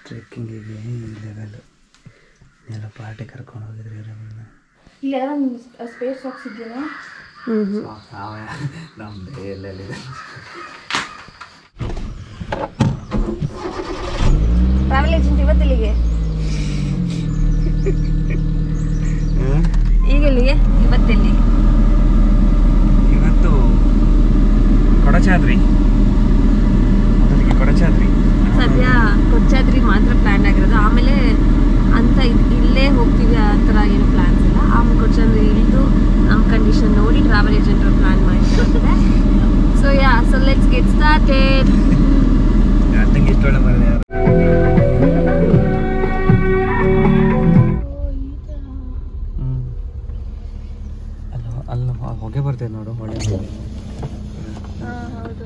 ಟ್ರೆಕ್ಕಿಂಗಿಗೆ ಈ ಲೆವೆಲ್ ಎಲ್ಲ ಪಾರ್ಟಿ ಕರ್ಕೊಂಡು ಹೋಗಿದ್ರಿ ಇವ್ರನ್ನ ಇಲ್ಲ ಒಂದು ಸ್ಪೇಸ್ ಸಾಕ್ಸ್ ಇದೆಯಲ್ಲ ನಮ್ಮದೇ ಎಲ್ಲೆಲ್ಲಿದೆ ಟ್ರಾವೆಲ್ ಏಜೆಂಟ್ ಇವತ್ತಿಲ್ಲಿಗೆ ಈಗ ಇಲ್ಲಿಗೆ ಇವತ್ತೆಲ್ಲಿ ಇವತ್ತು ಕೊಡಚಾದ್ರಿ ಮೊದಲಿಗೆ ಕೊಡಚಾದ್ರಿ ಸದ್ಯ ಕೊಚ್ಚಾದ್ರಿ ಮಾತ್ರ ಪ್ಲ್ಯಾನ್ ಆಗಿರೋದು ಆಮೇಲೆ ಅಂತ ಇದ್- ಇಲ್ಲೇ ಹೋಗ್ತೀವಿ ಆ ಥರ ಏನು ಪ್ಲ್ಯಾನ್ಸ್ ಇಲ್ಲ ಆಮೇಲೆ ಕೊಚ್ಚಾದ್ರಿ ಇಳಿದು ನಮ್ಮ ಕಂಡೀಷನ್ ನೋಡಿ ಟ್ರಾವೆಲ್ ಏಜೆಂಟ್ರು ಪ್ಲ್ಯಾನ್ ಮಾಡಿರ್ತಾರೆ so yeah so let's get started ಅರ್ಥಂಗೆ ಇಷ್ಟ ಒಳ್ಳೆ ಬರದೆ ಯಾರು ಹ್ಮ್. ಅಲ್ಲ ಅಲ್ಲ ಹೊಗೆ ಬರ್ತೈತೆ ನೋಡು ಹೊಳೆ ಹೌದು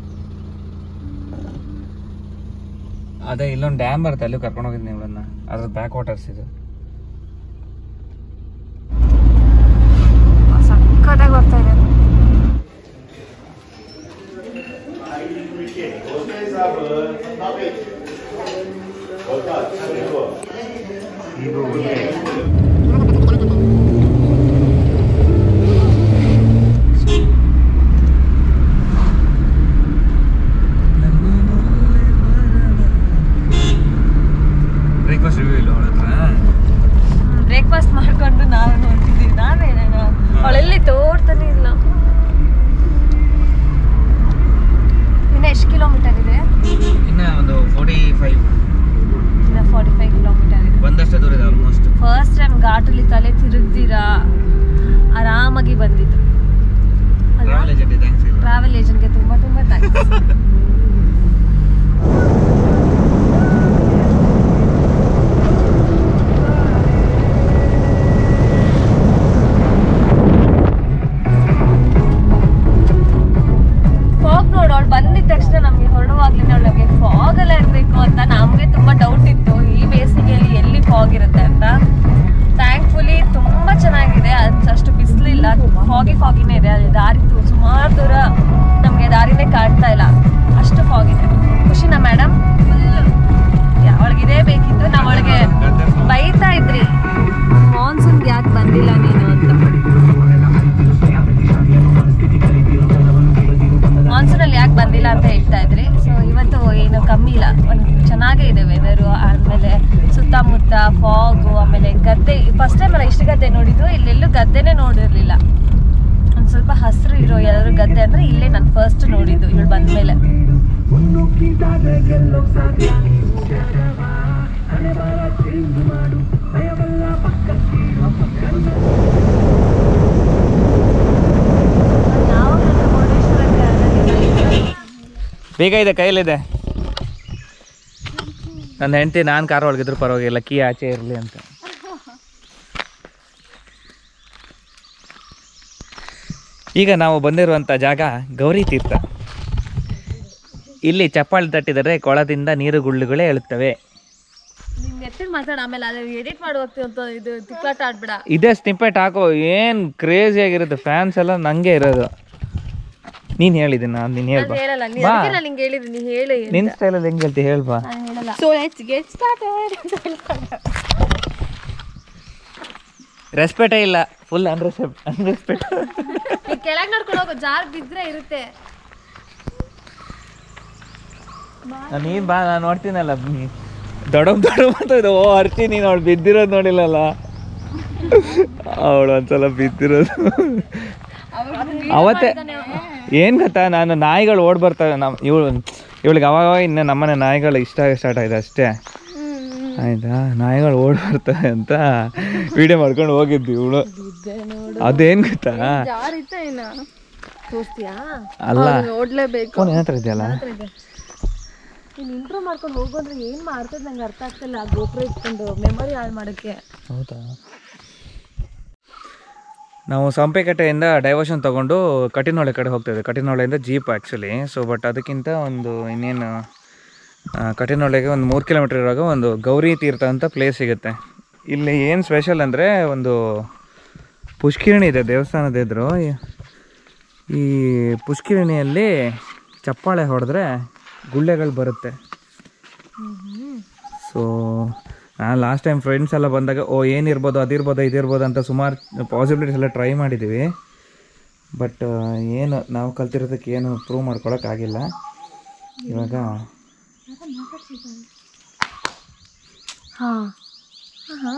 ಅದೇ ಇಲ್ಲೊಂದು ಡ್ಯಾಮ್ ಬರುತ್ತೆ ಅಲ್ಲಿ ಕರ್ಕೊಂಡು ಹೋಗಿದ್ದೀನಿ ಇವಳನ್ನ ಅದ್ರ ಬ್ಯಾಕ್ ವಾಟರ್ಸ್ ಇದು ಸಕ್ಕತ್ತಾಗಿ ಬರ್ತಾ ಇದೆ ಇದು ಉಲ್ಟೆ. ಬ್ರೇಕ್ಫಾಸ್ಟ್ ರಿವ್ಯೂ ಇಲ್ಲ ಅವಳ ಹತ್ರ ಬ್ರೇಕ್ಫಾಸ್ಟ್ ಮಾಡ್ಕೊಂಡು ನಾವು ನೋಡ್ತಿದ್ದೀವಿ ನಾವೇನೇನೋ ಅವಳೆಲ್ಲಿ ತೋರ್ತಾನೆ ಇಲ್ಲ ಇನ್ನು ಎಷ್ಟು ಕಿಲೋಮೀಟರ್ ಇದೆ ಇನ್ನ ಒಂದು ಫೋರ್ಟಿ ಫೈವ್ ಇನ್ನು ಫಾರ್ಟಿ ಫೈವ್ ಕಿಲೋಮೀಟರ್ ಇದೆ ಬಂದಷ್ಟೇ ದೂರ ಇದೆ ಆಲ್ಮೋಸ್ಟ್ ಫಸ್ಟ್ ಟೈಮ್ ಘಾಟಲ್ಲಿ ತಲೆ ತಿರುಗ್ದಿರಾ ಆರಾಮಾಗಿ ಬಂದಿದ್ದು ಟ್ರಾವೆಲ್ ಏಜೆಂಟ್ ಥ್ಯಾಂಕ್ಸ್ ಇಲ್ಲ ಟ್ರಾವೆಲ್ ಏಜೆಂಟ್ಗೆ ತುಂಬ ತುಂಬ ಥ್ಯಾಂಕ್ಸ್ ಫಾಗ್ ನೋಡು ಅವಳು ಬಂದಿದ ತಕ್ಷಣ ನಮಗೆ ಹೊರಡುವಾಗ್ಲೇ ಅವಳಿಗೆ ಫಾಗ್ ಎಲ್ಲ ಇರಬೇಕು ಅಂತ ನಮಗೆ ತುಂಬ ಡೌಟ್ ಇತ್ತು ಈ ಬೇಸಿಗೆಯಲ್ಲಿ ಎಲ್ಲಿ ಫಾಗ್ ಇರುತ್ತೆ ಅಂತ ಥ್ಯಾಂಕ್ಫುಲಿ ತುಂಬ ಚೆನ್ನಾಗಿದೆ ಅದು ಅಷ್ಟು ಬಿಸಿಲಿಲ್ಲ ಫಾಗಿ ಫಾಗಿನೇ ಇದೆ ಅಲ್ಲಿ ದಾರಿ ತು- ಸುಮಾರು ದೂರ ನಮಗೆ ದಾರಿನೇ ಕಾಣ್ತಾ ಇಲ್ಲ ಅಷ್ಟು ಫಾಗ್ ಇದೆ ಖುಷಿನಾ ಮೇಡಮ್ ಅವಳಿಗೆ ಇದೇ ಬೇಕಿತ್ತು ನಾವು ಅವಳಿಗೆ ಬೈತಾ ಇದ್ರಿ ಮಾನ್ಸೂನ್ಗೆ ಯಾಕೆ ಬಂದಿಲ್ಲ ನೀನು ಅಂತ ಮಾನ್ಸೂನಲ್ಲಿ ಯಾಕೆ ಬಂದಿಲ್ಲ ಅಂತ ಹೇಳ್ತಾ ಇದ್ರಿ ಸೊ ಇವತ್ತು ಏನು ಕಮ್ಮಿ ಇಲ್ಲ ಒಂದು ಚೆನ್ನಾಗೇ ಇದೆ ವೆದರು ಆಮೇಲೆ ಸುತ್ತಮುತ್ತ ಫಾಗು ಆಮೇಲೆ ಗದ್ದೆ ಫಸ್ಟ್ ಟೈಮ್ ಅಲ್ಲ ಇಷ್ಟು ಗದ್ದೆ ನೋಡಿದ್ದು ಇಲ್ಲೆಲ್ಲೂ ಗದ್ದೆನೇ ನೋಡಿರ್ಲಿಲ್ಲ ಒಂದು ಸ್ವಲ್ಪ ಹಸಿರು ಇರೋ ಯಾವ್ದಾದ್ರು ಗದ್ದೆ ಅಂದ್ರೆ ಇಲ್ಲೇ ನಾನು ಫಸ್ಟ್ ನೋಡಿದ್ದು ಇವಳು ಬಂದ್ಮೇಲೆ ಬೇಗ ಇದೆ ಕೈಯಲ್ಲಿದೆ ನನ್ನ ಹೆಂಡತಿ ನಾನು ಕಾರ್ ಒಳಗಿದ್ರು ಪರವಾಗಿಲ್ಲ ಕೀ ಆಚೆ ಇರಲಿ ಅಂತ ಈಗ ನಾವು ಬಂದಿರುವಂಥ ಜಾಗ ಗೌರಿ ತೀರ್ಥ ಇಲ್ಲಿ ಚಪ್ಪಾಳೆ ತಟ್ಟಿದರೆ ಕೊಳದಿಂದ ನೀರು ಗುಳ್ಳುಗಳೇ ಏಳುತ್ತವೆ ನಿಮ್ಗೆ ಎತ್ತಿನ ಮಾತಾಡ ಆಮೇಲೆ ಅದು ಎಡಿಟ್ ಮಾಡುವಾಗ ಅಂತ ಇದು ತಿಕ್ಲಾಟ ಆಡ್ಬೇಡ ಇದೇ ಸ್ನಿಪ್ಪೆಟ್ ಹಾಕೋ ಏನು ಕ್ರೇಜಿ ಆಗಿರುತ್ತೆ ಫ್ಯಾನ್ಸ್ ಎಲ್ಲ ನಂಗೆ ಇರೋದು ನೀನು ಹೇಳಿದ್ದೀನಿ ನಾನು ನೀನು ಹೇಳ್ಬಾ ನಾನು ಹೇಳಲ್ಲ ನೀ ಬಾ. ಅದಕ್ಕೆ ನಾನು ನಿಂಗೆ ಹೇಳಿದ್ದೀನಿ ನೀ ಹೇಳಿ ನಿನ್ನ ಸ್ಟೈಲಲ್ಲಿ ಹೆಂಗೆ ಹೇಳ್ತಿ ಹೇಳ್ಬಾ ನಾನು ಹೇಳಲ್ಲ ಸೊ ಲೆಟ್ಸ್ ಗೆಟ್ ಸ್ಟಾರ್ಟೆಡ್ ರೆಸ್ಪೆಕ್ಟೇ ಇಲ್ಲ ಫುಲ್ ಅನ್ರೆಸ್ಪೆಕ್ಟ್ ಅನ್ರೆಸ್ಪೆಕ್ಟ್ ನೀ ಕೆಳಗೆ ನೋಡ್ಕೊಂಡು ಹೋಗು ಜಾರ್ ಬಿದ್ರೆ ಇರುತ್ತೆ ನೀನು ಬಾ ನಾನು ನೋಡ್ತೀನಲ್ಲ ನೀ- ದೊಡಮ್ ದೊಡಮ್ ಅಂತ ಇದು ಓ ಅರ್ಚಿ ನೀನು ಅವಳು ಬಿದ್ದಿರೋದು ನೋಡಿಲ್ಲಲ್ಲ ಅವಳು ಒಂದ್ಸಲ ಬಿದ್ದಿರೋದು ಅವತ್ತೇ ಏನು ಗೊತ್ತಾ ನಾನು ನಾಯಿಗಳು ಓಡ್ ಬರ್ತವೆ ನಮ್ಮ ಇವಳು ಇವಳಿಗೆ ಅವಾಗ ಇನ್ನು ನಮ್ಮನೆ ನಾಯಿಗಳು ಇಷ್ಟ ಸ್ಟಾರ್ಟ್ ಆಗಿದೆ ಅಷ್ಟೇ ಆಯ್ತಾ ನಾಯಿಗಳು ಓಡ್ ಬರ್ತವೆ ಅಂತ ವಿಡಿಯೋ ಮಾಡ್ಕೊಂಡು ಹೋಗಿದ್ವಿ ಇವಳು ಅದೇನು ಗೊತ್ತಾ ಜಾರ್ ಇತ್ತ ಏನ ತೋರಿಸ್ತೀಯಾ ಅಲ್ಲ ನೋಡ್ಲೇಬೇಕು ಫೋನ್ ಏನತ್ರ ಇದೆಯಲ್ಲ ನೀನು ಇಂಪ್ರೂವ್ ಮಾಡ್ಕೊಂಡು ಹೋಗು ಅಂದ್ರೆ ಏನು ಮಾಡ್ತದೆ ನಂಗೆ ಅರ್ಥ ಆಗ್ತಿಲ್ಲ ಆ ಗೋಪುರ ಇಟ್ಕೊಂಡು ಮೆಮೊರಿ ಹಾಳು ಮಾಡೋಕ್ಕೆ ಹೌದಾ ನಾವು ಸಂಪೆಕಟ್ಟೆಯಿಂದ ಡೈವರ್ಷನ್ ತೊಗೊಂಡು ಕಟಿನೊಳೆ ಕಡೆ ಹೋಗ್ತಾಯಿದ್ದೆ ಕಟಿನೊಳೆಯಿಂದ ಜೀಪ್ ಆ್ಯಕ್ಚುಲಿ ಸೊ ಬಟ್ ಅದಕ್ಕಿಂತ ಒಂದು ಇನ್ನೇನು ಆ, ಕಟಿನೊಳೆಗೆ ಒಂದು ಮೂರು ಕಿಲೋಮೀಟ್ರ್ ಇರುವಾಗ ಒಂದು ಗೌರಿ ತೀರ್ಥ ಅಂತ ಪ್ಲೇಸ್ ಸಿಗುತ್ತೆ ಇಲ್ಲಿ ಏನು ಸ್ಪೆಷಲ್ ಅಂದರೆ ಒಂದು ಪುಷ್ಕಿರಣಿ ಇದೆ ದೇವಸ್ಥಾನದ ಎದುರು ಈ- ಈ ಪುಷ್ಕಿರಣಿಯಲ್ಲಿ ಚಪ್ಪಾಳೆ ಹೊಡೆದ್ರೆ ಗುಳ್ಳೆಗಳು ಬರುತ್ತೆ ಸೊ ಸೊ ನಾನು ಲಾಸ್ಟ್ ಟೈಮ್ ಫ್ರೆಂಡ್ಸ್ ಎಲ್ಲ ಬಂದಾಗ ಓ ಏನಿರ್ಬೋದು ಅದಿರ್ಬೋದು ಇದಿರ್ಬೋದು ಅಂತ ಸುಮಾರು ಪಾಸಿಬಿಲಿಟೀಸ್ ಎಲ್ಲ ಟ್ರೈ ಮಾಡಿದ್ದೀವಿ ಬಟ್ ಏನು ನಾವು ಕಲ್ತಿರೋದಕ್ಕೆ ಏನು ಪ್ರೂವ್ ಮಾಡ್ಕೊಳಕ್ಕಾಗಿಲ್ಲ ಇವಾಗ ಹಾ ಹಾ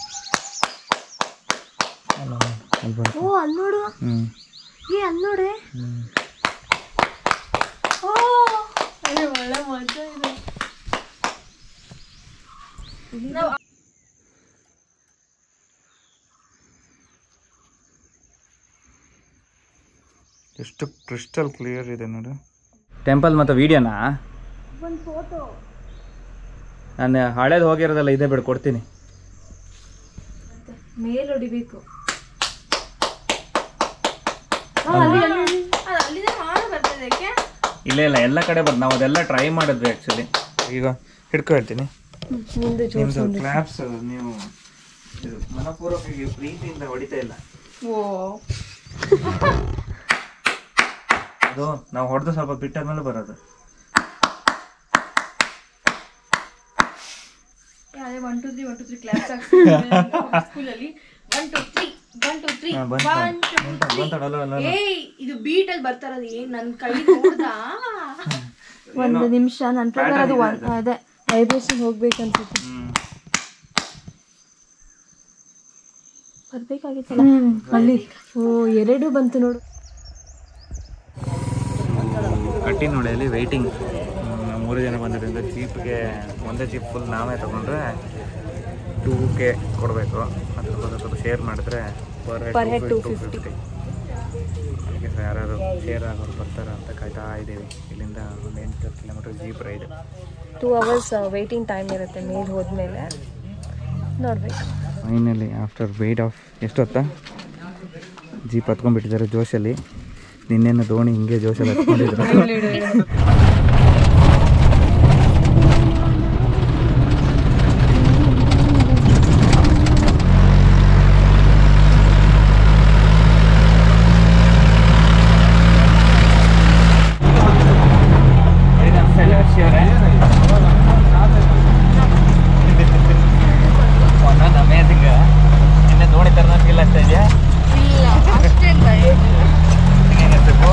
ಅಲ್ಲಿ ಬಂತು ಓ ಅಲ್ಲಿ ನೋಡು ಹ್ಞೂ ಏ ಅಲ್ಲಿ ನೋಡೆ ಹ್ಞೂ ಓ ಅಯ್ಯೋ ಒಳ್ಳೆ ಮಜಾ ಇದೆ ಎಷ್ಟು ಕ್ರಿಸ್ಟಲ್ ಕ್ಲಿಯರ್ ಇದೆ ನೋಡು ಟೆಂಪಲ್ ಮತ್ತು ವಿಡಿಯೋನಾ ಒಂದು ಫೋಟೋ ನಾನು ಹಳೇದು ಹೋಗಿರೋದಲ್ಲ ಇದೇ ಬಿಡು ಕೊಡ್ತೀನಿ ಮೇಲ್ ಹೊಡಿಬೇಕು ಅಲ್ಲಿದೆ ಮಾಡು ಬರ್ತದಕ್ಕೆ ಇಲ್ಲ ಇಲ್ಲ ಎಲ್ಲ ಕಡೆ ಬಂದು ನಾವು ಅದೆಲ್ಲ ಟ್ರೈ ಮಾಡಿದ್ವಿ ಆ್ಯಕ್ಚುಲಿ ಈಗ ಹಿಡ್ಕೊ ಹೇಳ್ತೀನಿ ನಿಂದು ನಿಮ್ದು ಕ್ಲಾಪ್ಸ್ ನೀವು ಇದು ಮನಪೂರ್ವಕ ಪ್ರೀತಿಯಿಂದ ಹೊಡಿತಾ ಇಲ್ಲ ಓ ಅದು ನಾವು ಹೊಡೆದು ಸ್ವಲ್ಪ ಬಿಟ್ಟಾದ್ಮೇಲೆ ಬರೋದು ಅದೇ one two three one two three class ಸ್ಕೂಲಲ್ಲಿ one two three one two three ಹಾ, ಬಂತು. ಒನ್ ಟು ಬಂತು, ಬಂತು, ಅಲ್ಲ, ಅಲ್ಲ, ಅಲ್ಲ. ಏಯ್ ಇದು ಬೀಟ್ ಅಲ್ಲಿ ಬರ್ತಾರದು ಏನ್ ನನ್ ಕೈ ನೋಡ್ದಾ ಒಂದು ನಿಮಿಷ ನನ್ನ ಪ್ರಕಾರ ಅದು ಒನ್ ಅದೇ ವೈಬ್ರೇಷನ್ ಹೋಗ್ಬೇಕು ಅನ್ಸುತ್ತೆ ಹ್ಮ್. ಬರ್ಬೇಕಾಗಿತ್ತಲ್ಲ ಅಲ್ಲಿ ಓ ಎರಡು ಬಂತು ನೋಡು ಕಟ್ಟಿನೊಳೆಯಲ್ಲಿ ವೆಯ್ಟಿಂಗ್ ಮೂರು ಜನ ಬಂದಿದ್ದರಿಂದ ಜೀಪ್ಗೆ ಒಂದೇ ಜೀಪ್ ಫುಲ್ ನಾವೇ ತಗೊಂಡ್ರೆ ಟೂ ಕೆ ಕೊಡಬೇಕು ಅದ್ರ ಬಗ್ಗೆ ಸ್ವಲ್ಪ ಶೇರ್ ಮಾಡಿದ್ರೆ ಪರ್ ಹೆಡ್ ಟು ಫಿಫ್ಟಿ ಅದಕ್ಕೆ ಯಾರು ಶೇರ್ ಆಗೋರು ಬರ್ತಾರೆ ಅಂತ ಕಾಯ್ತಾ ಇದ್ದೀವಿ ಇಲ್ಲಿಂದ ಒಂದು ಎಂಟು kilometre jeep ride two hours waiting time ಇರುತ್ತೆ ಮೇಲೆ ಹೋದ್ಮೇಲೆ ನೋಡ್ಬೇಕು ಫೈನಲಿ ಆಫ್ಟರ್ ವೇಟ್ ಆಫ್ ಎಷ್ಟೊತ್ತಾ ಜೀಪ್ ಹತ್ಕೊಂಡ್ಬಿಟ್ಟಿದ್ದಾರೆ ಜೋಶಲ್ಲಿ ನಿನ್ನೆನ ದೋಣಿ ಹಿಂಗೆ ಜೋಶಲ್ಲಿ ಹತ್ಕೊಂಡಿದ್ರು ಒಂದೊಂದು ಅಮೇಝಿಂಗ್ ನಿನ್ನೆ ದೋಣಿ ಥರನ ಫೀಲ್ ಆಗ್ತಾ ಇದೆಯಾ ಇಲ್ಲ ಅಷ್ಟೇ ಹೆಂಗಿರ್ಬೇಕು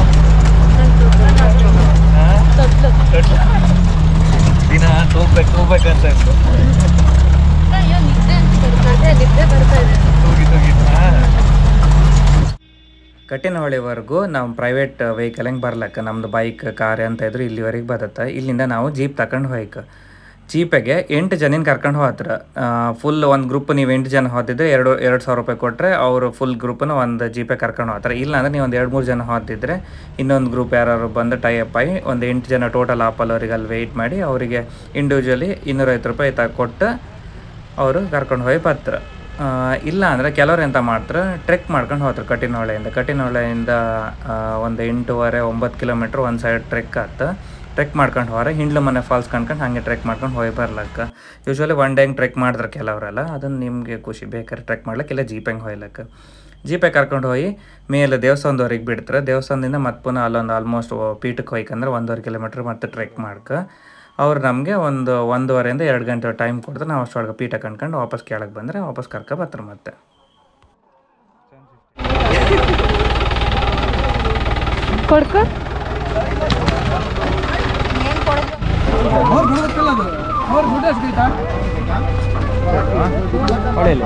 ದಿನ ತೂಗ್ಬೇಕು ತೂಗ್ಬೇಕು ಅಂತ ಇತ್ತು ಅಯ್ಯೋ ನಿದ್ದೆ ಅದೇ ನಿದ್ದೆ ಬರ್ತಾ ಇದೆ ತೂಗಿ ತೂಗಿ ಕಟ್ಟಿನಹೊಳೆವರೆಗೂ ನಾವು ಪ್ರೈವೇಟ್ ವೆಹಿಕಲ್ ಹೆಂಗೆ ಬರ್ಲಕ್ಕ ನಮ್ಮದು ಬೈಕ್ ಕಾರ್ ಅಂತ ಇದ್ರು ಇಲ್ಲಿವರೆಗೆ ಬರುತ್ತೆ ಇಲ್ಲಿಂದ ನಾವು ಜೀಪ್ ತಗೊಂಡು ಹೋಯ್ಕ ಜೀಪಿಗೆ ಎಂಟು ಜನಿನ ಕರ್ಕೊಂಡು ಹೋತ್ರ ಫುಲ್ ಒಂದು ಗ್ರೂಪ್ ನೀವು ಎಂಟು ಜನ ಹೋದಿದ್ರೆ ಎರಡು ಎರಡು ಸಾವಿರ ರೂಪಾಯಿ ಕೊಟ್ಟರೆ ಅವರು ಫುಲ್ ಗ್ರೂಪನ್ನ ಒಂದು ಜೀಪೇ ಕರ್ಕೊಂಡು ಹೋಗ್ತಾರೆ ಇಲ್ಲ ಅಂದ್ರೆ ನೀವು ಒಂದು ಎರಡು ಮೂರು ಜನ ಹೋದಿದ್ರೆ ಇನ್ನೊಂದು ಗ್ರೂಪ್ ಯಾರು ಬಂದು ಟೈ ಅಪ್ ಆಗಿ ಒಂದು ಎಂಟು ಜನ ಟೋಟಲ್ ಆಪಲ್ ಅವರಿಗೆ ಅಲ್ಲಿ ವೆಯ್ಟ್ ಮಾಡಿ ಅವರಿಗೆ ಇಂಡಿವಿಜುವಲಿ ಇನ್ನೂರೈವತ್ತು ರೂಪಾಯಿ ತ ಕೊಟ್ಟು ಅವರು ಕರ್ಕೊಂಡು ಹೋಗಿ ಬರ್ತಾರೆ ಆ, ಇಲ್ಲ ಅಂದರೆ ಕೆಲವ್ರು ಎಂತ ಮಾಡ್ತಾರೆ ಟ್ರೆಕ್ ಮಾಡ್ಕೊಂಡು ಹೋಗ್ತಾರೆ ಕಟ್ಟಿನಹೊಳೆಯಿಂದ ಕಟ್ಟಿನಹೊಳೆಯಿಂದ ಆ, ಒಂದು ಎಂಟೂವರೆ ಒಂಬತ್ತು ಕಿಲೋಮೀಟ್ರ್ ಒಂದು ಸೈಡ್ ಟ್ರೆಕ್ ಆತ ಟ್ರೆಕ್ ಮಾಡ್ಕೊಂಡು ಹೋದ್ರೆ ಹಿಂಡ್ಲು ಮನೆ ಫಾಲ್ಸ್ ಕಂಡ್ಕೊಂಡು ಹಾಗೆ ಟ್ರೆಕ್ ಮಾಡ್ಕೊಂಡು ಹೋಗಿ ಬರ್ಲಕ್ಕ ಯೂಶ್ವಲಿ ಒನ್ ಡೇ ಟ್ರೆಕ್ ಮಾಡಿದ್ರೆ ಕೆಲವರೆಲ್ಲ ಅದನ್ನು ನಿಮಗೆ ಖುಷಿ ಬೇಕಾದ್ರೆ ಟ್ರೆಕ್ ಮಾಡ್ಲಿಕ್ಕೆ ಇಲ್ಲ ಜೀಪಂಗೆ ಹೋಯ್ಲಕ್ಕ ಜೀಪೆ ಕರ್ಕೊಂಡು ಹೋಗಿ ಮೇಲೆ ದೇವಸ್ಥಾನದವರೆಗೆ ಬಿಡ್ತಾರೆ ದೇವಸ್ಥಾನದಿಂದ ಮತ್ತೆ ಪುನಃ ಅಲ್ಲೊಂದು ಆಲ್ಮೋಸ್ಟ್ ಪೀಠಕ್ಕೆ ಹೋಯ್ಕಂದ್ರೆ ಒಂದೂವರೆ ಕಿಲೋಮೀಟ್ರ್ ಮತ್ತೆ ಟ್ರೆಕ್ ಮಾಡ್ಕ ಅವ್ರು ನಮಗೆ ಒಂದು ಒಂದೂವರೆಯಿಂದ ಎರಡು ಗಂಟೆ ಟೈಮ್ ಕೊಡ್ತಾರೆ ನಾವು ಅಷ್ಟೊಳಗೆ ಪೀಠ ಕಂಡ್ಕೊಂಡು ವಾಪಸ್ ಕೆಳಗೆ ಬಂದರೆ ವಾಪಸ್ ಕರ್ಕೊ ಬರ್ತಾರೆ ಮತ್ತೆ ಕೊಡ್ಕ ಹೊಳೆಯಲ್ಲಿ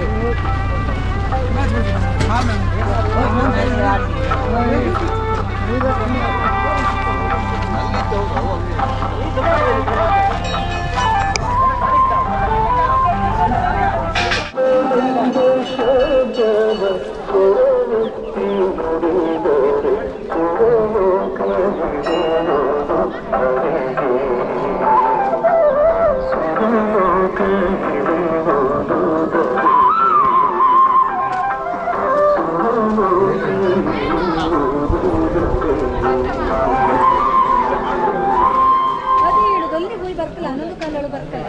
ಅದೇ ಹೇಳುದು ಅಲ್ಲಿ ಹೋಗಿ ಬರ್ತಲ್ಲ ಹನ್ನೊಂದು ಕಾಲೊಳಗೆ ಬರ್ತಲ್ಲ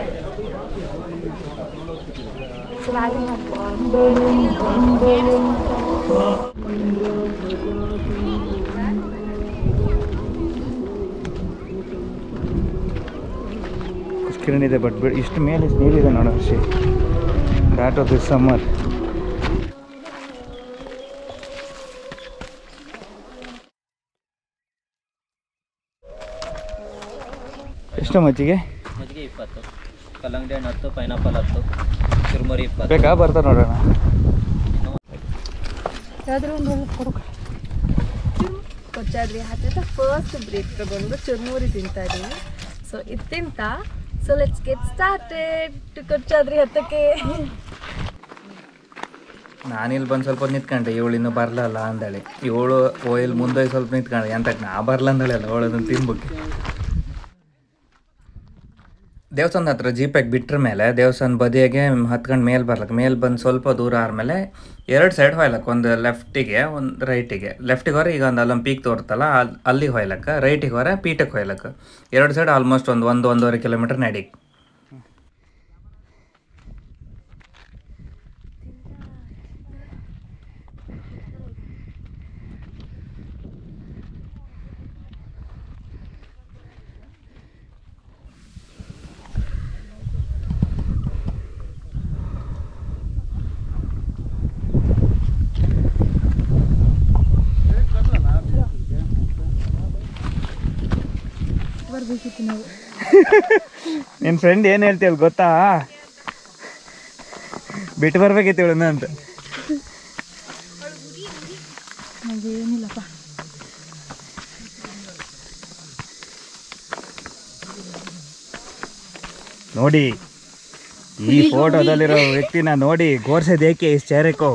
ಕಿರಣ್ ಇದೆ ಬಟ್ ಬಿಡ್ ಇಷ್ಟು ಮೇಲೆ ಇಷ್ಟು ನೀರಿದೆ ನೋಡು ಅಷ್ಟೇ ದ್ಯಾಟ್ ಆಫ್ ದಿಸ್ ಸಮ್ಮರ್ ಎಷ್ಟು ಮಜ್ಜಿಗೆ ಮಜ್ಜಿಗೆ ಇಪ್ಪತ್ತು ಕಲ್ಲಂಗಡಿ ಹಣ್ಣು ಹತ್ತು ಪೈನಾಪಲ್ ಹತ್ತು ಚುರುಮುರಿ ಇಪ್ಪತ್ತು ಬೇಕಾ ಬರ್ತಾ ನೋಡೋಣ ಕೊಚ್ಚಾದ್ರಿ ಹತ್ತಿರ ಫಸ್ಟ್ ಬ್ರೇಕ್ ತಗೊಂಡು ಚುರ್ಮುರಿ ತಿಂತಾ ಇದೀವಿ ಸೊ ಇದು ತಿಂತ so let's get started Kodachadri ಹತ್ತಕ್ಕೆ ನಾನಿಲ್ಲಿ ಬಂದು ಸ್ವಲ್ಪ ಹೊತ್ತು ನಿಂತ್ಕೊಂಡೆ ಇವಳು ಇನ್ನೂ ಬರಲಲ್ಲ ಅಂದಳಿ ಇವಳು ಓ ಇಲ್ಲಿ ಮುಂದೆ ಸ್ವಲ್ಪ ನಿಂತ್ಕೊಂಡೆ ಎಂತಕ್ಕೆ ನಾ ಬರಲ್ಲ ಅಂದಳಲ್ಲ ಅವಳು ಅದನ್ನು ತಿನ್ಬೇಕು ದೇವಸ್ಥಾನದ ಹತ್ರ ಜೀಪಾಗಿ ಬಿಟ್ರ ಮೇಲೆ ದೇವಸ್ಥಾನ ಬದಿಯಾಗೆ ಹತ್ಕೊಂಡು ಮೇಲೆ ಬರ್ಲಕ್ಕೆ ಮೇಲೆ ಬಂದು ಸ್ವಲ್ಪ ದೂರ ಆದ್ಮೇಲೆ ಎರಡು ಸೈಡ್ ಹೊಯ್ಲಕ್ಕೆ ಒಂದು ಲೆಫ್ಟಿಗೆ ಒಂದು ರೈಟಿಗೆ ಲೆಫ್ಟಿಗೆ ಹೊರ ಈಗ ಒಂದು ಅಲ್ಲೊಂದು ಪೀಕ್ ತೋರ್ತಲ್ಲ ಅಲ್ಲಿ ಅಲ್ಲಿಗೆ ಹೊಯ್ಲಕ್ಕೆ ರೈಟಿಗೆ ಹೊರ ಪೀಠಕ್ಕೆ ಹೊಯ್ಲಕ್ಕೆ ಎರಡು ಸೈಡ್ ಆಲ್ಮೋಸ್ಟ್ ಒಂದು ಒಂದು ಒಂದೂವರೆ ಕಿಲೋಮೀಟ್ರ್ ನಡಿ ನಿನ್ನ ಫ್ರೆಂಡ್ ಏನು ಹೇಳ್ತೀವಿ ಗೊತ್ತಾ ಬಿಟ್ಟು ಬರ್ಬೇಕಿತ್ತು ಇವಳನ್ನ ಅಂತ ನೋಡಿ ಈ ಫೋಟೋದಲ್ಲಿರೋ ವ್ಯಕ್ತಿನ ನೋಡಿ ಗೋರ್ಸೋದೇಕೆ ಇಷ್ಟು ಚೇರಕ್ಕೋ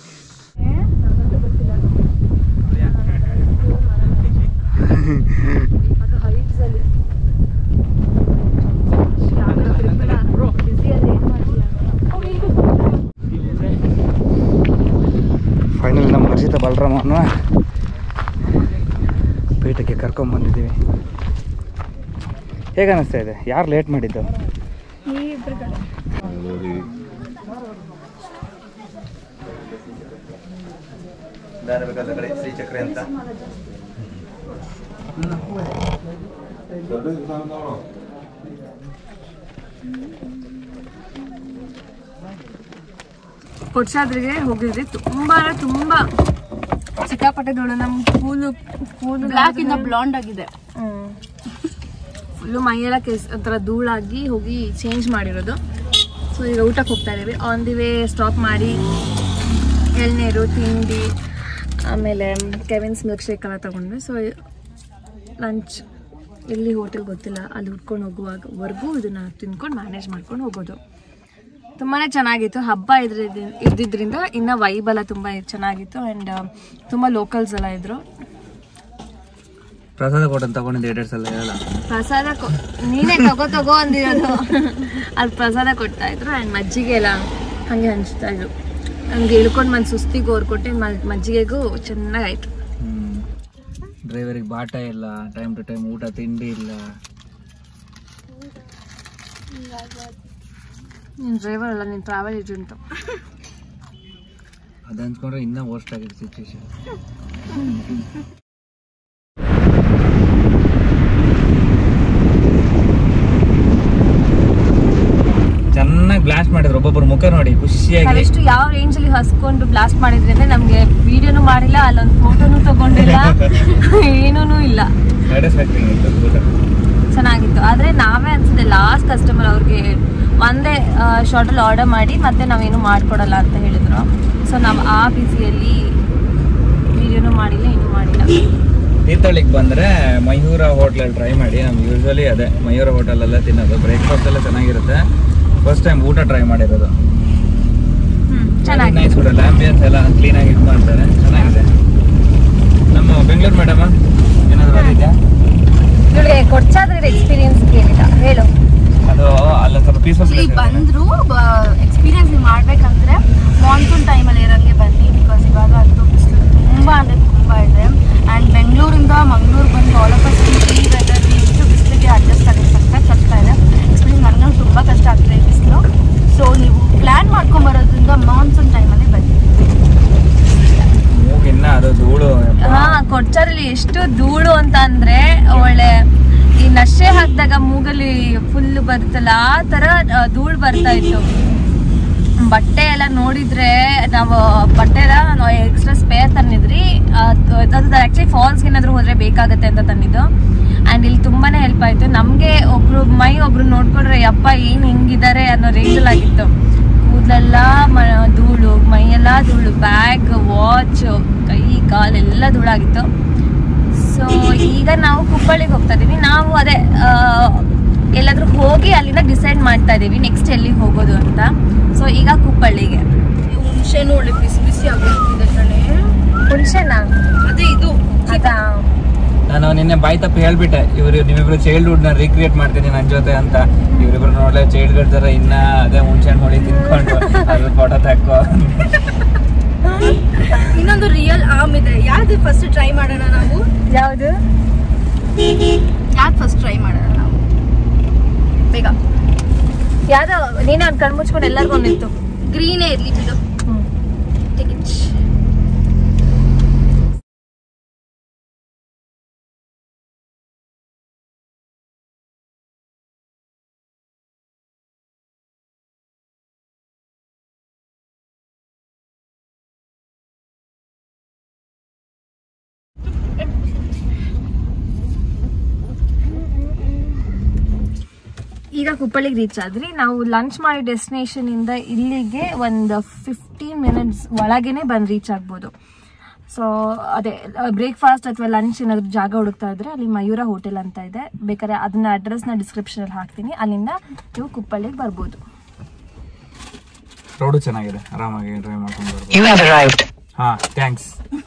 ಅದು heights ಅಲ್ಲಿ ಫೈನಲ್ ನಮ್ಮ ಹರ್ಷಿತ ಬಲರಾಮನ್ನು ಪೀಠಕ್ಕೆ ಕರ್ಕೊಂಬಂದಿದ್ದೀವಿ ಹೇಗೆ ಅನ್ನಿಸ್ತಾ ಇದೆ ಯಾರು ಲೇಟ್ ಮಾಡಿದ್ದು ಶ್ರೀ ಚಕ್ರ ಅಂತ ಕೊಡ್ಸಾದ್ರಿಗೆ ಹೋಗಿದ್ವಿ ತುಂಬಾ ಅಂದ್ರೆ ತುಂಬಾ ಸಿಕ್ಕಾಪಟ್ಟೆ ದೊಡ್ಡ ನಮ್ ಕೂಲು ಕೂಲು ಬ್ಲಾಕ್ ಇಂದ ಬ್ಲಾಂಡ್ ಆಗಿದೆ ಫುಲ್ಲು ಮೈಯೆಲ್ಲ ಕೆಸ್ ಒಂಥರ ಧೂಳಾಗಿ ಹೋಗಿ ಚೇಂಜ್ ಮಾಡಿರೋದು ಸೊ ಈಗ ಊಟಕ್ಕೆ ಹೋಗ್ತಾ ಇದೀವಿ ಆನ್ ದಿ ವೇ ಸ್ಟಾಪ್ ಮಾಡಿ ಎಳ್ನೀರು ತಿಂಡಿ ಆಮೇಲೆ ಕೆವಿನ್ಸ್ ಮಿಲ್ಕ್ ಶೇಕ್ ಎಲ್ಲ ತಗೊಂಡ್ವಿ ಸೊ ಲಂಚ್ ಎಲ್ಲಿ ಹೋಟೆಲ್ ಗೊತ್ತಿಲ್ಲ ಅಲ್ಲಿ ಹುಡ್ಕೊಂಡು ಹೋಗುವಾಗವರೆಗೂ ಇದನ್ನ ತಿನ್ಕೊಂಡು ಮ್ಯಾನೇಜ್ ಮಾಡ್ಕೊಂಡು ಹೋಗೋದು ತುಂಬಾ ಚೆನ್ನಾಗಿತ್ತು ಹಬ್ಬ ಇದ್ರ ಇದ್ದಿದ್ರಿಂದ ಇನ್ನು ವೈಬ್ ಎಲ್ಲ ತುಂಬ ಚೆನ್ನಾಗಿತ್ತು ಆ್ಯಂಡ್ ತುಂಬ ಲೋಕಲ್ಸ್ ಎಲ್ಲ ಇದ್ರು ಪ್ರಸಾದ ಕೊಟ್ಟಂತ ತಗೊಂಡಿದ್ದು ಎರಡು ಸಲ ಹೇಳಲ್ಲ ಪ್ರಸಾದ ಕೊ- ನೀನೇ ತಗೋ ತಗೋ ಅಂದಿರೋದು ಅಲ್ಲಿ ಪ್ರಸಾದ ಕೊಡ್ತಾ ಇದ್ರು ಆ್ಯಂಡ್ ಮಜ್ಜಿಗೆ ಎಲ್ಲ ಹಾಗೆ ಹಂಚ್ತಾ ಇದ್ರು ನಮ್ಗೆ ಇಳ್ಕೊಂಡು ಬಂದು ಸುಸ್ತಿಗೆ ಕೊಟ್ಟೆ ಮಜ್ಜಿಗೆಗೂ ಚೆನ್ನಾಗಾಯ್ತು ಡ್ರೈವರಿಗೆ ಬಾಟ ಇಲ್ಲ ಟೈಮ್ ಟು ಟೈಮ್ ಊಟ ತಿಂಡಿ ಇಲ್ಲ ನೀನು ಡ್ರೈವರ್ ಅಲ್ಲ ನೀನು ಟ್ರಾವೆಲ್ ಏಜೆಂಟು ಅದು ಅನ್ಸ್ಕೊಂಡ್ರೆ ಇನ್ನೂ ವರ್ಸ್ಟ್ ಆಗಿದೆ ಸಿಚುವೇಶನ್ ಚೆನ್ನಾಗಿ ಬ್ಲಾಸ್ಟ್ ಮಾಡಿದ್ರು ಒಬ್ಬೊಬ್ಬರು ಮುಖ ನೋಡಿ ಖುಷಿಯಾಗಿ ನಾವೆಷ್ಟು ಯಾವ ರೇಂಜಲ್ಲಿ ಹಸ್ಕೊಂಡು ಬ್ಲಾಸ್ಟ್ ಮಾಡಿದ್ರಿ ಅಂದ್ರೆ ನಮಗೆ ವಿಡಿಯೋನು ಮಾಡಿಲ್ಲ ಅಲ್ಲೊಂದು ಫೋಟೋನು ತಗೊಂಡಿಲ್ಲ ಏನೂ ಇಲ್ಲ ಸ್ಯಾಟಿಸ್ಫ್ಯಾಕ್ಟರಿ ಇತ್ತು ಊಟ ಚೆನ್ನಾಗಿತ್ತು ಆದರೆ ನಾವೇ ಅನ್ಸಿದೆ ಲಾಸ್ಟ್ ಕಸ್ಟಮರ್ ಅವ್ರಿಗೆ ಒಂದೇ ಶಾರ್ಟಲ್ಲಿ ಆರ್ಡರ್ ಮಾಡಿ ಮತ್ತೆ ನಾವೇನು ಮಾಡಿಕೊಡಲ್ಲ ಅಂತ ಹೇಳಿದ್ರು ಸೊ ನಾವು ಆ ಬಿಸಿಯಲ್ಲಿ ವಿಡಿಯೋನು ಮಾಡಿಲ್ಲ ಏನೂ ಮಾಡಿಲ್ಲ ತೀರ್ಥಹಳ್ಳಿಗೆ ಬಂದರೆ ಮಯೂರ ಹೋಟ್ಲಲ್ಲಿ ಟ್ರೈ ಮಾಡಿ ನಮ್ಗೆ ಯೂಶ್ವಲಿ ಅದೇ ಮಯೂರ ಹೋಟೆಲಲ್ಲೇ ತಿನ್ನೋದು ಬ್ರೇಕ್ಫಾಸ್ಟ್ ಎಲ್ಲ ಚೆನ್ನಾಗಿರುತ್ತೆ ಫಸ್ಟ್ ಟೈಮ್ ಊಟ ಟ್ರೈ ಮಾಡಿರೋದು ಹ್ಞೂ ಚೆನ್ನಾಗಿ ನೈಸ್ ಫುಡ್ ಆಂಬಿಯನ್ಸ್ ಎಲ್ಲ ಕ್ಲೀನಾಗಿ ಇದು ಮಾಡ್ತಾರೆ ಚೆನ್ನಾಗಿದೆ ನಮ್ಮ ಬೆಂಗಳೂರು ಮೇಡಮ್ ಏನಾದರೂ ಬಂದಿದ್ಯಾ ಇವಳಿಗೆ ಕೊಡ್ಸಾದ್ರೆ ಎಕ್ಸ್ಪೀರಿಯನ್ಸ್ ಕೇಳಿದ ಹೇಳು ಅದು ಅಲ್ಲ ಸ್ವಲ್ಪ ಪೀಸ್ಫುಲ್ ಇಲ್ಲಿ ಬಂದ್ರು ಎಕ್ಸ್ಪೀರಿಯನ್ಸ್ ನೀವು ಮಾಡ್ಬೇಕಂದ್ರೆ ಮಾನ್ಸೂನ್ ಟೈಮಲ್ಲಿ ಇರೋಂಗೆ ಬನ್ನಿ ಬಿಕಾಸ್ ಇವಾಗ ಅಂತೂ ಬಿಸಿಲು ತುಂಬ ಅಂದರೆ ತುಂಬ ಇದೆ ಆ್ಯಂಡ್ ಬೆಂಗಳೂರಿಂದ ಮಂಗಳೂರು ಬಂದು ಆಲ್ ಆಫ್ ಅಸ್ ಈ ವೆದರ್ಗೆ ಇಷ್ಟು ಬಿಸಿಲಿಗೆ ಅಡ್ಜಸ್ಟ್ ಆಗೋಕ್ಕೆ ಸಖತ್ ಕಷ್ಟ ಇದೆ ಎಕ್ಸ್ಪೀರಿಯನ್ಸ್ ನನಗೆ ತುಂಬ ಕಷ್ಟ ಆಗ್ತದೆ ಈ ಬಿಸಿಲು ಸೊ ನೀವು ಪ್ಲ್ಯಾನ್ ಮಾಡ್ಕೊಂಬರೋದ್ರಿಂದ ಮಾನ್ಸೂನ್ ಟೈಮಲ್ಲಿ ಬನ್ನಿ ಮೂಗಿನ್ನ ಅದು ಧೂಳು ಹಾ ಕೊಡ್ಚಾರಲ್ಲಿ ಎಷ್ಟು ಧೂಳು ಅಂತ ಅಂದ್ರೆ ಒಳ್ಳೆ ಈ ನಶೆ ಹಾಕಿದಾಗ ಮೂಗಲ್ಲಿ ಫುಲ್ ಬರುತ್ತಲ್ಲ ಆ ತರ ಆ, ಧೂಳ್ ಬರ್ತಾ ಇತ್ತು ಬಟ್ಟೆ ಎಲ್ಲ ನೋಡಿದ್ರೆ ನಾವು ಬಟ್ಟೆ ಎಲ್ಲ ನಾವು ಎಕ್ಸ್ಟ್ರಾ ಸ್ಪೇರ್ ತಂದಿದ್ರಿ ಅದು ಆಕ್ಚುಲಿ ಫಾಲ್ಸ್ಗೆ ಏನಾದ್ರು ಹೋದ್ರೆ ಬೇಕಾಗತ್ತೆ ಅಂತ ತಂದಿದ್ದು ಅಂಡ್ ಇಲ್ಲಿ ತುಂಬಾನೇ ಹೆಲ್ಪ್ ಆಯ್ತು ನಮ್ಗೆ ಒಬ್ರು ಮೈ ಒಬ್ರು ನೋಡ್ಕೊಂಡ್ರೆ ಯಪ್ಪ ಏನ್ ಹಿಂಗಿದ್ದಾರೆ ಅನ್ನೋ ರೇಂಜಲ್ಲಿ ಆಗಿತ್ತು ಕೂದಲೆಲ್ಲ ಮ ಧೂಳು ಮೈಯೆಲ್ಲ ಧೂಳು ಬ್ಯಾಗ್ ವಾಚ್ ಕೈ ಕಾಲೆಲ್ಲ ಧೂಳಾಗಿತ್ತು ಸೊ ಈಗ ನಾವು ಕುಪ್ಪಳಿಗೆ ಹೋಗ್ತಾ ಇದೀವಿ ನಾವು ಅದೇ ಆ, ಎಲ್ಲಾದ್ರೂ ಹೋಗಿ ಅಲ್ಲಿಂದ ಡಿಸೈಡ್ ಮಾಡ್ತಾ ಇದೀವಿ ನೆಕ್ಸ್ಟ್ ಎಲ್ಲಿಗೆ ಹೋಗೋದು ಅಂತ ಸೊ ಈಗ ಕುಪ್ಪಳ್ಳಿಗೆ ಹುಣಸೆನೂ ಒಳ್ಳೆ ಬಿಸಿ ಬಿಸಿ ಆಗಿರ್ತಿದೆ ಕಣೆ ಹುಣಸೆನಾ ಅದೇ ಇದು ಅದಾ ನಾನು ನಿನ್ನೆ ಬಾಯ್ ತಪ್ಪು ಹೇಳ್ಬಿಟ್ಟೆ ಇವ್ರು ನಿಮ್ಮಿಬ್ರು ಚೈಲ್ಡ್ಹುಡ್ ನ ರೀಕ್ರಿಯೇಟ್ ಮಾಡ್ತೀನಿ ನನ್ನ ಜೊತೆ ಅಂತ ಇವ್ರಿಬ್ರು ನೋಡ್ಲೆ ಚೈಲ್ಡ್ಹುಡ್ ತರ ಇನ್ನ ಅದೇ ಹುಣ್ಸೆ ಹಣ್ಣು ಹೊಳಿ ತಿನ್ಕೊಂಡು ಅದ್ರ ಫೋಟೋ ತಕ್ಕೋ ಇನ್ನೊಂದು ರಿಯಲ್ ಆಮ್ ಇದೆ ಯಾವ್ದು ಫಸ್ಟ್ ಟ್ರೈ ಮಾಡೋಣ ನಾವು ಯಾವುದು ಯಾವ್ದು ಫಸ್ಟ್ ಟ್ರೈ ಮಾಡೋಣ ನಾವು ಬೇಗ ಯಾವ್ದು ನೀನೇ ಅವ್ನು ಕಣ್ ಮುಚ್ಕೊಂಡು ಎಲ್ಲರಿಗೂ ಒಂದಿತ್ತು ಗ್ರೀನೇ ಇರ್ಲಿ ಬಿಡು ಟಿಕೆಟ್ ಈಗ ಕುಪ್ಪಳಿಗೆ ರೀಚ್ ಆದ್ರಿ ನಾವು ಲಂಚ್ ಮಾಡಿ ಡೆಸ್ಟಿನೇಷನ್ ಇಂದ ಇಲ್ಲಿಗೆ ಒಂದು ಫಿಫ್ಟೀನ್ ಮಿನಿಟ್ಸ್ ಒಳಗೇನೆ ಬಂದು ರೀಚ್ ಆಗ್ಬೋದು ಸೊ ಅದೇ ಬ್ರೇಕ್ಫಾಸ್ಟ್ ಅಥವಾ ಲಂಚ್ ಏನಾದ್ರು ಜಾಗ ಹುಡುಕ್ತಾ ಇದ್ರೆ ಅಲ್ಲಿ ಮಯೂರ ಹೋಟೆಲ್ ಅಂತ ಇದೆ ಬೇಕಾದ್ರೆ ಅದನ್ನ ಅಡ್ರೆಸ್ನ ಡಿಸ್ಕ್ರಿಪ್ಷನಲ್ಲಿ ಹಾಕ್ತೀನಿ ಅಲ್ಲಿಂದ ನೀವು ಕುಪ್ಪಳಿಗೆ ಬರ್ಬೋದು ರೋಡು ಚೆನ್ನಾಗಿದೆ ಆರಾಮಾಗಿ ಡ್ರೈವ್ ಮಾಡ್ಕೊಂಡು ಬರ್ಬೋದು You have arrived. ಹಾ ಥ್ಯಾಂಕ್ಸ್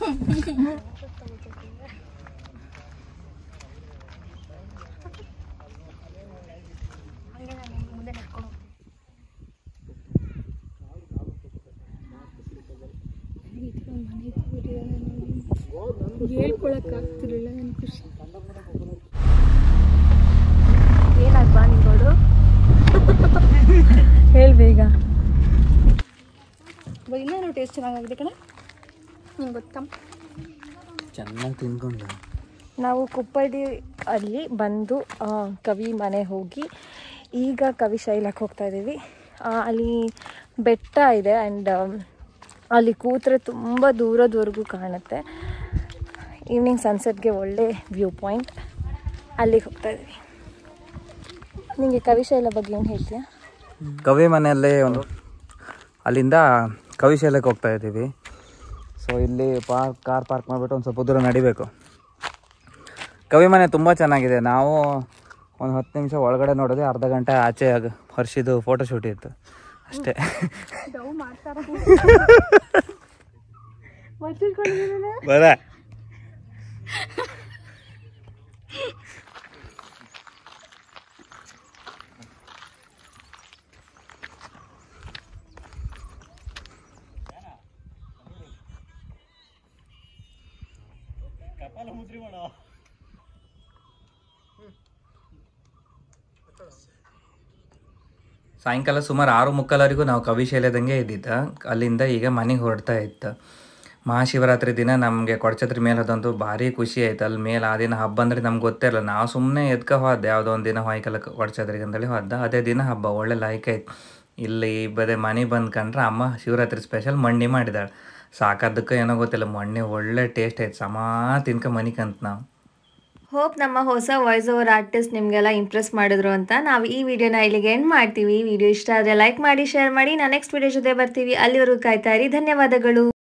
ಏನಾಗ್ಬಾ ನಿಂಗೋಡು ಹೇಳಿ ಬೇಗ ಇನ್ನೇನು ಟೇಸ್ಟ್ ಚೆನ್ನಾಗಿದೆ ಕಣೆ ನಿಂಗೆ ಗೊತ್ತಾ ಚೆನ್ನಾಗಿ ತಿನ್ಕೊಂಡು ನಾವು ಕುಪ್ಪಳ್ಳಿ ಅಲ್ಲಿ ಬಂದು ಆ, ಕವಿ ಮನೆ ಹೋಗಿ ಈಗ ಕವಿ ಶೈಲಕ್ಕೆ ಹೋಗ್ತಾ ಇದ್ದೀವಿ ಆ, ಅಲ್ಲಿ ಬೆಟ್ಟ ಇದೆ ಆ್ಯಂಡ್ ಅಲ್ಲಿ ಕೂತ್ರೆ ತುಂಬ ದೂರದವರೆಗೂ ಕಾಣುತ್ತೆ ಈವ್ನಿಂಗ್ ಸನ್ಸೆಟ್ಗೆ ಒಳ್ಳೆ ವ್ಯೂ ಪಾಯಿಂಟ್ ಅಲ್ಲಿಗೆ ಹೋಗ್ತಾ ಇದ್ದೀವಿ ನಿಮಗೆ ಕವಿಶೈಲ ಬಗ್ಗೆ ಏನು ಹೇಳ್ತೀಯಾ ಕವಿ ಮನೆಯಲ್ಲೇ ಒಂದು ಅಲ್ಲಿಂದ ಕವಿಶಾಲೆಗೆ ಹೋಗ್ತಾ ಇದ್ದೀವಿ ಸೊ ಇಲ್ಲಿ ಪಾರ್ಕ್ ಕಾರ್ ಪಾರ್ಕ್ ಮಾಡಿಬಿಟ್ಟು ಒಂದು ಸ್ವಲ್ಪ ದೂರ ನಡಿಬೇಕು ಕವಿ ಮನೆ ತುಂಬ ಚೆನ್ನಾಗಿದೆ ನಾವು ಒಂದು ಹತ್ತು ನಿಮಿಷ ಒಳಗಡೆ ನೋಡಿದ್ರೆ ಅರ್ಧ ಗಂಟೆ ಆಚೆ ಆಗ ಹರ್ಷಿದು ಫೋಟೋ ಶೂಟ್ ಇತ್ತು ಅಷ್ಟೇ ಬರ ಸಾಯಂಕಾಲ ಸುಮಾರು ಆರು ಮುಕ್ಕಾಲವರೆಗೂ ನಾವು ಕವಿಶೈಲದಂಗೆ ಇದ್ದಿದ್ದ ಅಲ್ಲಿಂದ ಈಗ ಮನೆಗೆ ಹೊರಡ್ತಾ ಇತ್ತು ಮಹಾಶಿವರಾತ್ರಿ ದಿನ ನಮಗೆ ಕೊಡಚತ್ರಿ ಮೇಲೆ ಅದಂತೂ ಭಾರಿ ಖುಷಿ ಆಯ್ತು ಅಲ್ಲಿ ಮೇಲೆ ಆ ದಿನ ಹಬ್ಬ ಅಂದ್ರೆ ನಮ್ಗೆ ಗೊತ್ತೇ ಇರಲ್ಲ ನಾವು ಸುಮ್ಮನೆ ಎದ್ಕ ಹೋದ ಯಾವುದೋ ಒಂದು ದಿನ ಹೊಯ್ಕಲ ಕೊಡಚತ್ರಿಗೆ ಅಂತೇಳಿ ಹೋದ ಅದೇ ದಿನ ಹಬ್ಬ ಒಳ್ಳೆ ಲಾಯ್ಕ್ ಆಯ್ತು ಇಲ್ಲಿ ಬದೇ ಮನೆ ಬಂದ್ಕಂಡ್ರೆ ಅಮ್ಮ ಶಿವರಾತ್ರಿ ಸ್ಪೆಷಲ್ ಮಂಡಿ ಮಾಡಿದಾಳೆ ಸಾಕಾದಕ್ಕೆ ಏನೋ ಗೊತ್ತಿಲ್ಲ ಮಣ್ಣೆ ಒಳ್ಳೆ ಟೇಸ್ಟ್ ಆಯ್ತು ಸಮ ತಿನ್ಕ ಮನಿಕಂತ ನಾವು ಹೋಪ್ ನಮ್ಮ ಹೊಸ ವಾಯ್ಸ್ ಓವರ್ ಆರ್ಟಿಸ್ಟ್ ನಿಮಗೆಲ್ಲ ಇಂಪ್ರೆಸ್ ಮಾಡಿದ್ರು ಅಂತ ನಾವು ಈ ವಿಡಿಯೋನ ಇಲ್ಲಿಗೆ ಎಂಡ್ ಮಾಡ್ತೀವಿ ಈ ವಿಡಿಯೋ ಇಷ್ಟ ಆದರೆ ಲೈಕ್ ಮಾಡಿ ಶೇರ್ ಮಾಡಿ ನಾನು ನೆಕ್ಸ್ಟ್ ವಿಡಿಯೋ ಜೊತೆ ಬರ್ತೀವಿ ಅಲ್ಲಿವರೆಗೂ ಕಾಯ್ತಾ ಇರಿ ಧನ್ಯವಾದಗಳು